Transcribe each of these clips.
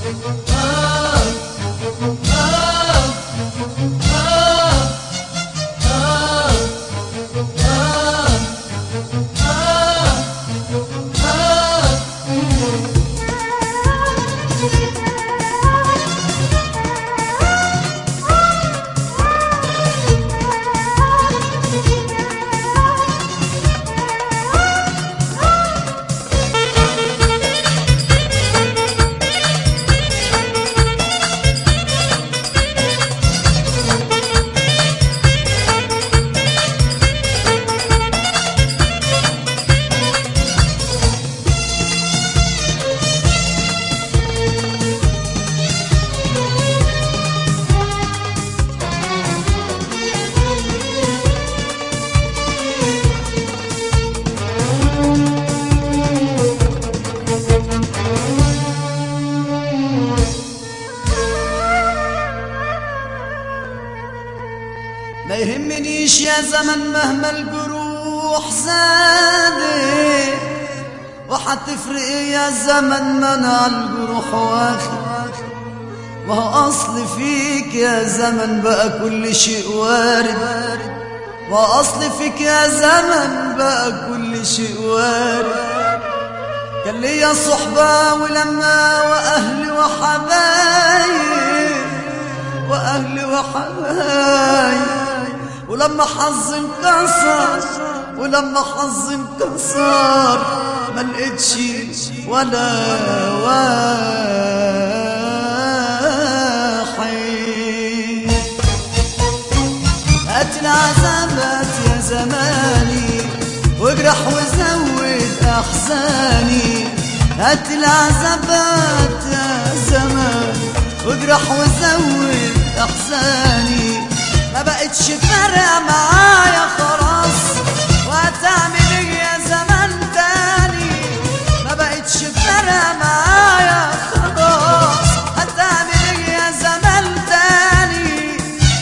ما يهمنيش يا زمن مهما الجروح زادت وحتفرق إيه يا زمن منع الجروح واخد وهو أصل فيك يا زمن بقى كل شيء وارد وأصل فيك يا زمن بقى كل شيء وارد كان ليا صحبة ولما وأهلي وحبايب وأهلي وحبايب ولما حظي انكسر ولما حظي انكسر ما لقيتش ولا واحد هات العذابات يا زماني واجرح وزود احزاني هات العذابات يا زماني واجرح وزود احزاني ما بقتش فارقه معايا خلاص وهتعمل ايه يا زمان تاني ما بقتش فارقه معايا خلاص هتعمل ايه يا زمان تاني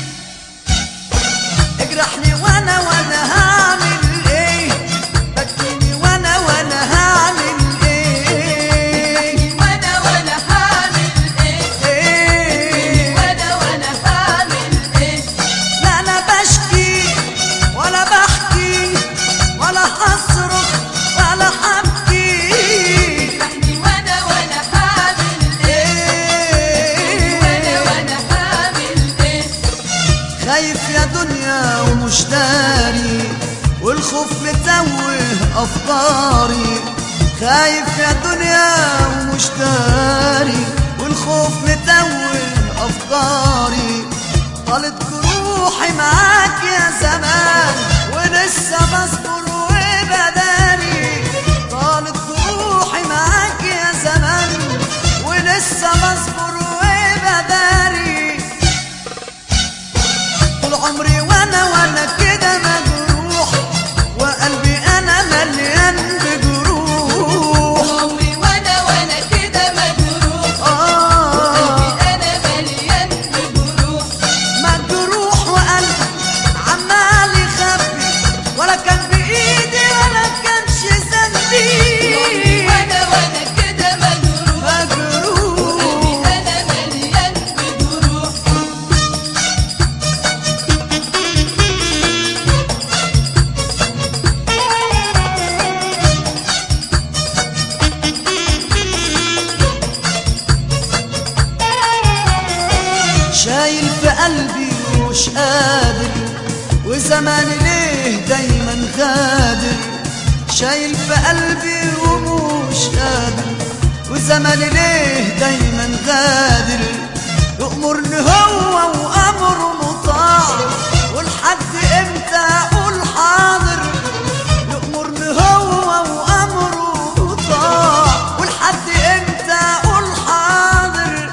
اجرحني وانا وانا هعمل ايه بكيني وانا وانا هعمل ايه وانا وانا هعمل ايه ايه وانا وانا هعمل ايه لا انا بشكي ولا بحكي ولا هصرخ ولا هبكي احكي وانا وانا هعمل ايه وانا ايه وانا هعمل ايه خايف يا دنيا ومش داري والخوف متوه افكاري خايف يا دنيا ومش داري والخوف متوه افكاري طالت جروحي معاك يا زمان ولسه بصبر وبداري طالت جروحي معاك يا زمان ولسه بصبر وبداري طول عمري وانا وانا كده مجروح وقلبي انا مليان بجروح عمري وانا وانا كده مجروح اه قلبي انا مليان بجروح مجروح وقلبي عمال يخبي ولا كان بايدي ولا كانش عمري ذنبي وانا وانا كده مجروح مجروح قلبي انا مليان بجروح شايل في قلبي ومش قادر وزماني ليه دايما غادر شايل في قلبي ومش قادر وزماني ليه دايما غادر يأمرني هو وأمره مطاع ولحد امتى أقول حاضر يأمرني هو وأمره مطاع ولحد امتى أقول حاضر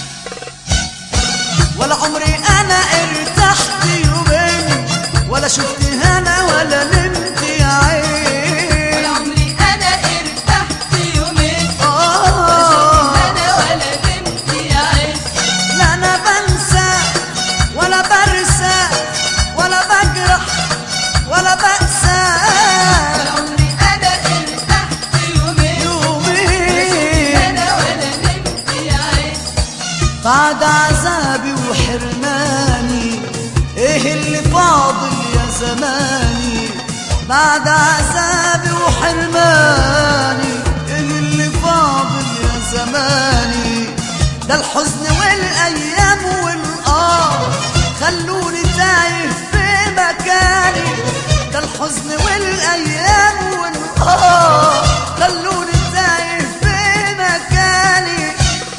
ولا عمري انا ارتحت يومين ولا شفت هنا ولا نمت يا عين ولا عمري انا ارتحت يومين آه انا ولا نمت يا عين لا انا بنسى ولا برسى ولا بجرح ولا بأسى ولا عمري انا ارتحت يومين يومين انا ولا نمت يا عين بعد عذابي وحرماني ايه اللي فاضل يا زماني بعد عذابي وحرماني ايه اللي فاضل يا زماني ده الحزن والايام والقار خلوني تايه في مكاني ده الحزن والايام والقار خلوني تايه في مكاني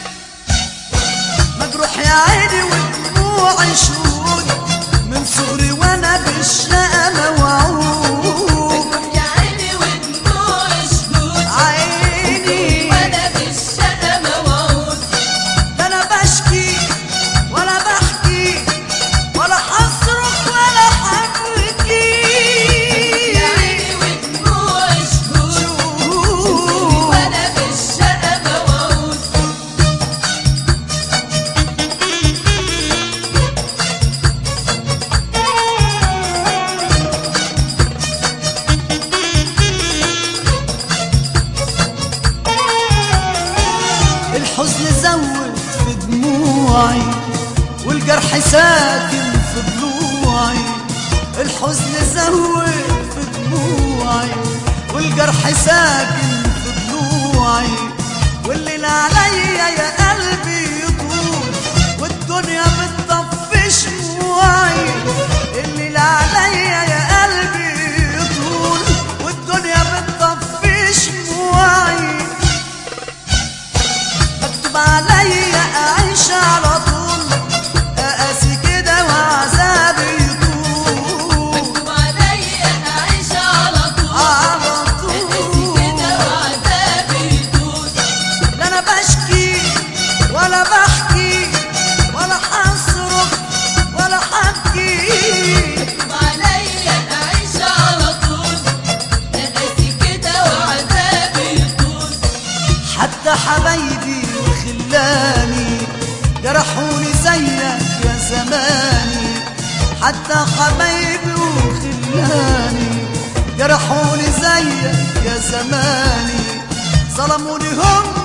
مجروح يا عيني ودموعي شهود من صغري وانا بالشقى موعود يا عيني ودموع شهود عيني وانا بالشقا موعود لا انا بشكي ولا بحكي ولا حصرخ ولا حبكي يا عيني ودموع شهود شهود وانا بالشقا موعود الحزن زود في دموعي والجرح ساكن في ضلوعي الحزن زود في دموعي والجرح ساكن في ضلوعي والليل عليا يا قلبي يطول والدنيا بتطفي شموعي الليل عليا يا قلبي يطول والدنيا بتطفي شموعي مكتوب عليا اعيش على طول اقاسي كده وعذابي يطول مكتوب عليا اعيش على طول على قاسي طول كده وعذابي يطول لا انا بشكي ولا بحكي ولا حصرخ ولا حبكي مكتوب عليا اعيش على طول قاسي كده وعذابي يطول حتى حبايبي وخلاني جرحوني زيك يا زماني حتى حبايبي وخلاني جرحوني زيك يا زماني ظلموني هم